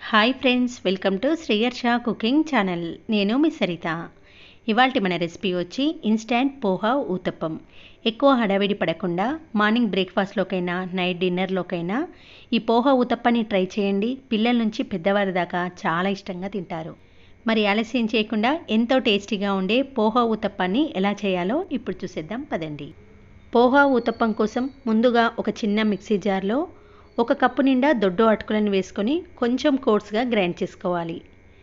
hi friends welcome to Sriyarsha cooking channel నేను మీ సరిత ఇవాళ మన రెసిపీ వచ్చి ఇన్స్టాంట్ పోహా ఊతప్పం ఎక్కువ హడావిడి పడకుండా మార్నింగ్ బ్రేక్ఫాస్ట్లోకైనా నైట్ డిన్నర్లోకైనా ఈ పోహా ఊతప్పని ట్రై చేయండి పిల్లల నుంచి పెద్దవారి దాకా చాలా ఇష్టంగా తింటారు మరి ఆలస్యం చేయకుండా ఎంతో టేస్టీగా ఉండే పోహా ఊతప్పాన్ని ఎలా చేయాలో ఇప్పుడు చూసేద్దాం పదండి పోహా ఊతప్పం కోసం ముందుగా ఒక చిన్న మిక్సీ జార్లో ఒక కప్పు నిండా దొడ్డు అటుకులను వేసుకొని కొంచెం కోర్స్గా గ్రైండ్ చేసుకోవాలి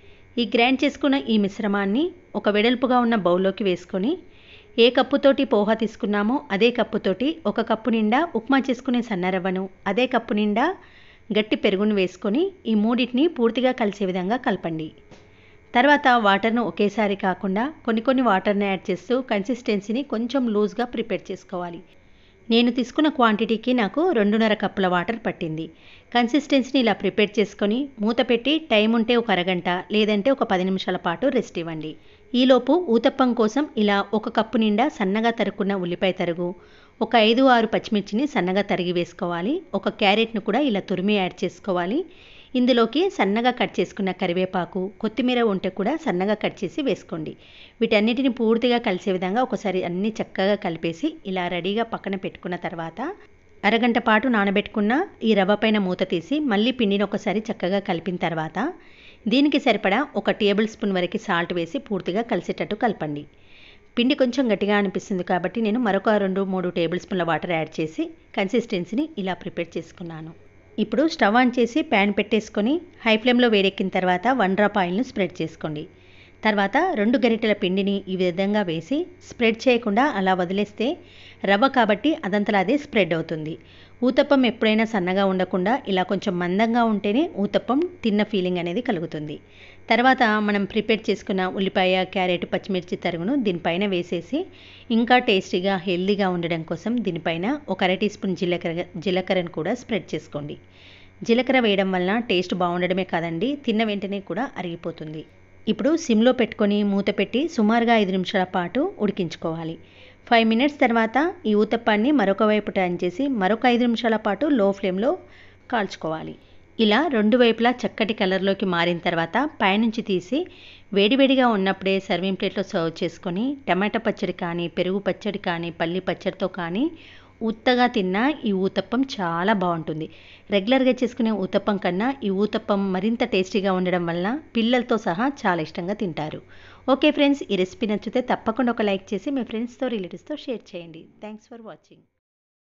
ఈ గ్రైండ్ చేసుకున్న ఈ మిశ్రమాన్ని ఒక వెడల్పుగా ఉన్న బౌల్లోకి వేసుకొని ఏ కప్పుతోటి పోహా తీసుకున్నామో అదే కప్పుతోటి ఒక కప్పు నిండా ఉప్మా చేసుకునే సన్నరవ్వను అదే కప్పు నిండా గట్టి పెరుగును వేసుకొని ఈ మూడింటిని పూర్తిగా కలిసే విధంగా కలపండి తర్వాత వాటర్ను ఒకేసారి కాకుండా కొన్ని కొన్ని వాటర్ని యాడ్ చేస్తూ కన్సిస్టెన్సీని కొంచెం లూజ్గా ప్రిపేర్ చేసుకోవాలి నేను తీసుకున్న క్వాంటిటీకి నాకు రెండున్నర కప్పుల వాటర్ పట్టింది కన్సిస్టెన్సీని ఇలా ప్రిపేర్ చేసుకొని మూత పెట్టి టైం ఉంటే ఒక అరగంట లేదంటే ఒక పది నిమిషాల పాటు రెస్ట్ ఇవ్వండి ఈలోపు ఊతప్పం కోసం ఇలా ఒక కప్పు నిండా సన్నగా తరుక్కున్న ఉల్లిపాయ తరుగు ఒక ఐదు ఆరు పచ్చిమిర్చిని సన్నగా తరిగి వేసుకోవాలి ఒక క్యారెట్ను కూడా ఇలా తురిమి యాడ్ చేసుకోవాలి ఇందులోకి సన్నగా కట్ చేసుకున్న కరివేపాకు కొత్తిమీర ఉంటే కూడా సన్నగా కట్ చేసి వేసుకోండి వీటన్నిటిని పూర్తిగా కలిసే విధంగా ఒకసారి అన్నీ చక్కగా కలిపేసి ఇలా రెడీగా పక్కన పెట్టుకున్న తర్వాత అరగంట పాటు నానబెట్టుకున్న ఈ రవ్వ పైన మూత తీసి మళ్ళీ పిండిని ఒకసారి చక్కగా కలిపిన తర్వాత దీనికి సరిపడా ఒక టేబుల్ స్పూన్ వరకు సాల్ట్ వేసి పూర్తిగా కలిసేటట్టు కలపండి పిండి కొంచెం గట్టిగా అనిపిస్తుంది కాబట్టి నేను మరొక రెండు మూడు టేబుల్ స్పూన్ల వాటర్ యాడ్ చేసి కన్సిస్టెన్సీని ఇలా ప్రిపేర్ చేసుకున్నాను ఇప్పుడు స్టవ్ ఆన్ చేసి ప్యాన్ పెట్టేసుకొని హై ఫ్లేమ్లో వేడెక్కిన తర్వాత వన్ డ్రాప్ ఆయిల్ను స్ప్రెడ్ చేసుకోండి తర్వాత రెండు గరిటెల పిండిని ఈ విధంగా వేసి స్ప్రెడ్ చేయకుండా అలా వదిలేస్తే రవ్వ కాబట్టి అదంతలా అదే స్ప్రెడ్ అవుతుంది ఊతప్పం ఎప్పుడైనా సన్నగా ఉండకుండా ఇలా కొంచెం మందంగా ఉంటేనే ఊతప్పం తిన్న ఫీలింగ్ అనేది కలుగుతుంది తర్వాత మనం ప్రిపేర్ చేసుకున్న ఉల్లిపాయ క్యారెట్ పచ్చిమిర్చి తరుగును దీనిపైన వేసేసి ఇంకా టేస్టీగా హెల్దీగా ఉండడం కోసం దీనిపైన ఒక అర టీ స్పూన్ జీలకర్ర జీలకర్రను కూడా స్ప్రెడ్ చేసుకోండి జీలకర్ర వేయడం వలన టేస్ట్ బాగుండడమే కాదండి తిన్న వెంటనే కూడా అరిగిపోతుంది ఇప్పుడు సిమ్లో పెట్టుకొని మూత పెట్టి సుమారుగా ఐదు నిమిషాల పాటు ఉడికించుకోవాలి ఫైవ్ మినిట్స్ తర్వాత ఈ ఊతప్పాన్ని మరొక వైపు టర్న్ చేసి మరొక ఐదు నిమిషాల పాటు లో ఫ్లేమ్లో కాల్చుకోవాలి ఇలా రెండు వైపులా చక్కటి కలర్లోకి మారిన తర్వాత పైనుంచి తీసి వేడివేడిగా ఉన్నప్పుడే సర్వింగ్ ప్లేట్లో సర్వ్ చేసుకొని టమాటా పచ్చడి కానీ పెరుగు పచ్చడి కానీ పల్లి పచ్చడితో కానీ ఉత్తగా తిన్నా ఈ ఊతప్పం చాలా బాగుంటుంది రెగ్యులర్గా చేసుకునే ఊతప్పం కన్నా ఈ ఊతప్పం మరింత టేస్టీగా ఉండడం వలన పిల్లలతో సహా చాలా ఇష్టంగా తింటారు ఓకే ఫ్రెండ్స్ ఈ రెసిపీ నచ్చితే తప్పకుండా ఒక లైక్ చేసి మీ ఫ్రెండ్స్తో రిలేటివ్స్తో షేర్ చేయండి థ్యాంక్స్ ఫర్ వాచింగ్